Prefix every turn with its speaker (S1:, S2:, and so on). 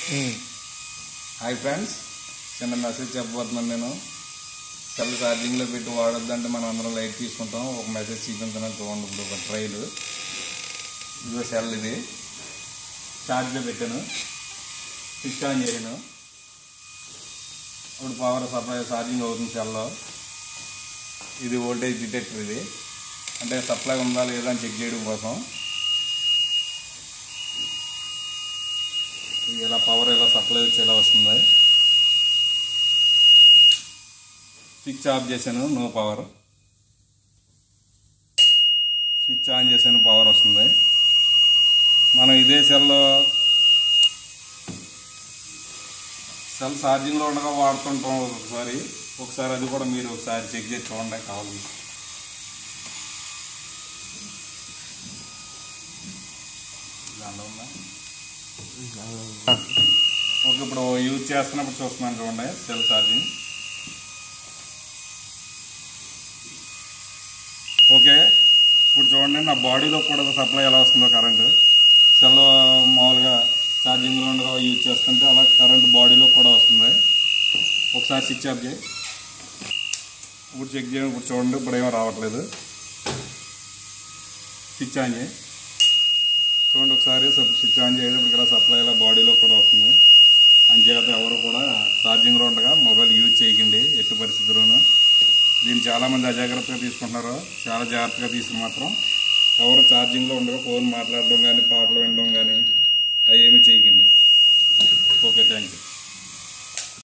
S1: hi friends చిన్న message చెప్పబోతున్నాను నేను సెల్ ఛార్జింగ్లో పెట్టి వాడొద్దంటే మనం అందరం లైట్ తీసుకుంటాం ఒక మెసేజ్ చూపించాను చూడండి ఇప్పుడు ఒక ట్రైల్ ఇదిగో సెల్ ఇది ఛార్జ్లో పెట్టాను స్విచ్ ఆన్ చేయను ఇప్పుడు పవర్ సప్లై ఛార్జింగ్ అవుతుంది సెల్లో ఇది వోల్టేజ్ డిటెక్టర్ ఇది అంటే సప్లై ఉందా లేదా అని చెక్ చేయడం కోసం ఇది ఇలా పవర్ ఇలా సప్లై వచ్చి ఇలా వస్తుంది స్విచ్ ఆఫ్ చేశాను నో పవర్ స్విచ్ ఆన్ చేశాను పవర్ వస్తుంది మనం ఇదే సెల్లో సెల్ ఛార్జింగ్లో ఉండగా వాడుతుంటాం ఒకసారి ఒకసారి అది కూడా మీరు ఒకసారి చెక్ చేసి చూడండి కావాలి దాంట్లో ఉందా ఓకే ఇప్పుడు యూజ్ చేస్తున్నప్పుడు చూస్తున్నాను చూడండి సెల్ ఛార్జింగ్ ఓకే ఇప్పుడు చూడండి నా బాడీలో కూడా సప్లై ఎలా వస్తుందో కరెంటు సెల్ మామూలుగా ఛార్జింగ్లో ఉండగా యూజ్ చేస్తుంటే అలా కరెంట్ బాడీలో కూడా వస్తుంది ఒకసారి స్విచ్ ఆఫ్ చేయి ఇప్పుడు చెక్ చేయండి ఇప్పుడు చూడండి ఇప్పుడు ఏమో రావట్లేదు స్విచ్ ఆన్ చేయి చూడండి ఒకసారి స్విచ్ ఆన్ చేయడం ఇలా సప్లై ఇలా బాడీలో కూడా వస్తుంది అంచేత ఎవరు కూడా ఛార్జింగ్లో ఉండగా మొబైల్ యూజ్ చేయకండి ఎట్టి పరిస్థితుల్లోనూ దీన్ని చాలామంది అజాగ్రత్తగా తీసుకుంటున్నారు చాలా జాగ్రత్తగా తీసుకుని మాత్రం ఎవరు ఛార్జింగ్లో ఉండగా ఫోన్ మాట్లాడడం కానీ పాటలు వినడం కానీ అవి ఏమీ చేయకండి ఓకే థ్యాంక్ యూ